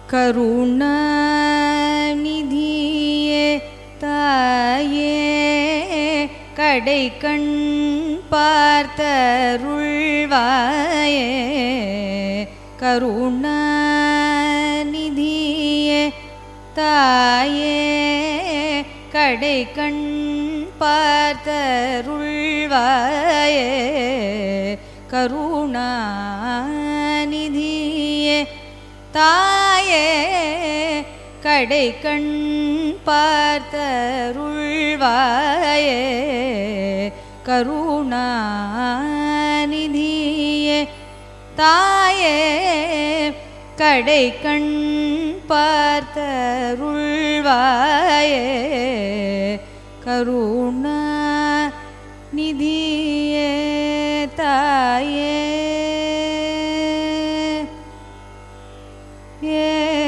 கருணாநிதியே தாயே கடை கண் பார்த்தருள்வாயே கருணாநிதியே தாயே கடை கண் பார்த்தருள்வாயே கருணாநிதியே தாயே கடை கண் பார்த்தருள்வாயே கருணாநிதியே தாயே கடை கண் பார்த்தருள்வாயே கருணா நிதியே தாயே ஏ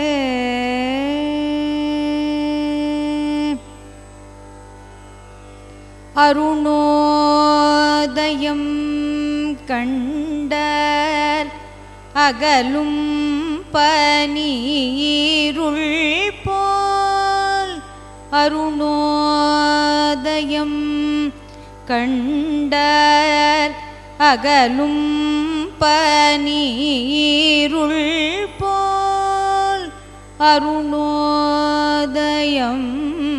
அருணோதயம் கண்டர் அகலும் பனீருள் போல் அருணோதயம் கண்டர் அகலும் பனீருள் போல் அருணோதயம்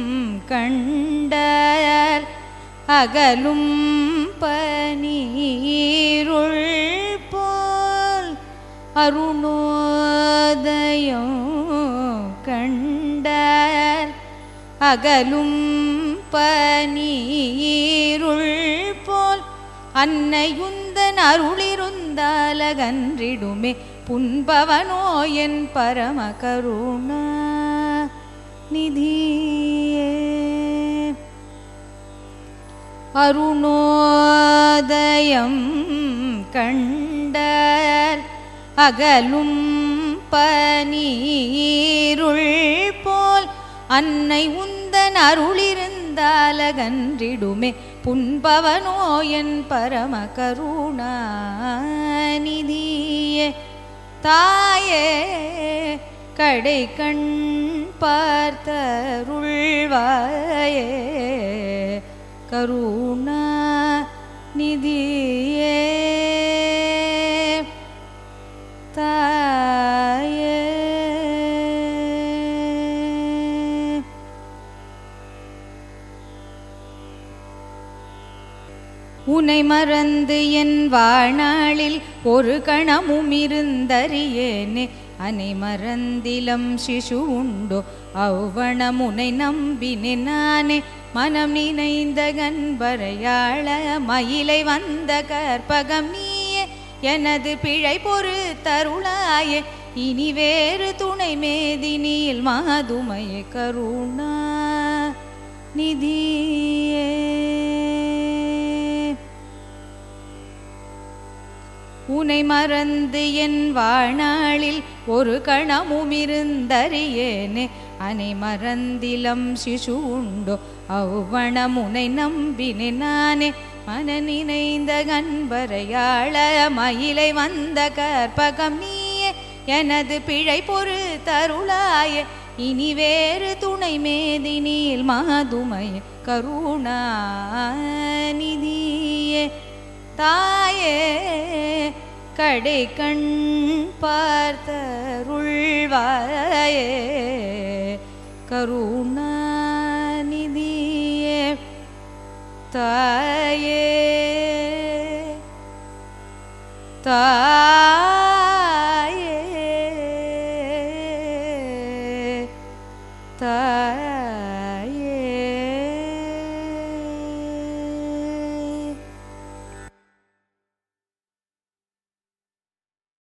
கண்டர் அகலும் பனீருள் போல் அருணோதயம் கண்டர் அகலும் பனீருள் போல் அன்னையுந்தன் அருளிருந்தாலகன்றிடுமே புன்பவனோ என் பரம கருணா நிதியே அருணோதயம் கண்டர் அகலும் பனீருள் போல் அன்னை உந்தன் அருளிருந்தாலகன்றிடுமே புன்பவனோ என் பரம கருணா நிதியே தாயே கடை கண் பார்த்தருள்வாயே கருணா நிதியே தாயே உனை மறந்து என் வாழ்நாளில் ஒரு கணமும் இருந்தறியேனே அனை மறந்திலம் சிசு உண்டோ அவ்வணம் உனை நம்பினேன் நானே மனம் நினைந்த கண்பரையாள மயிலை வந்த கற்பகம் நீயே எனது பிழை பொறு தருளாயே இனி வேறு துணை மேதினியில் மாதுமைய கருணா நிதியே உனை மறந்து என் வாழ்நாளில் ஒரு கணமும் இருந்தறியேனே அனை மறந்திலம் சிசு உண்டோ அவ்வணம் உனை நம்பினேன் நானே மன நினைந்த கண்பரையாள மயிலை வந்த கற்பகம் நீயே எனது பிழை பொறு தருளாய இனி வேறு துணை மேதினியில் மாதுமைய கருணா நிதியே தாயே கடை கண் பார்த்தருள்வாயே கருணா நிதியே தாயே தாயே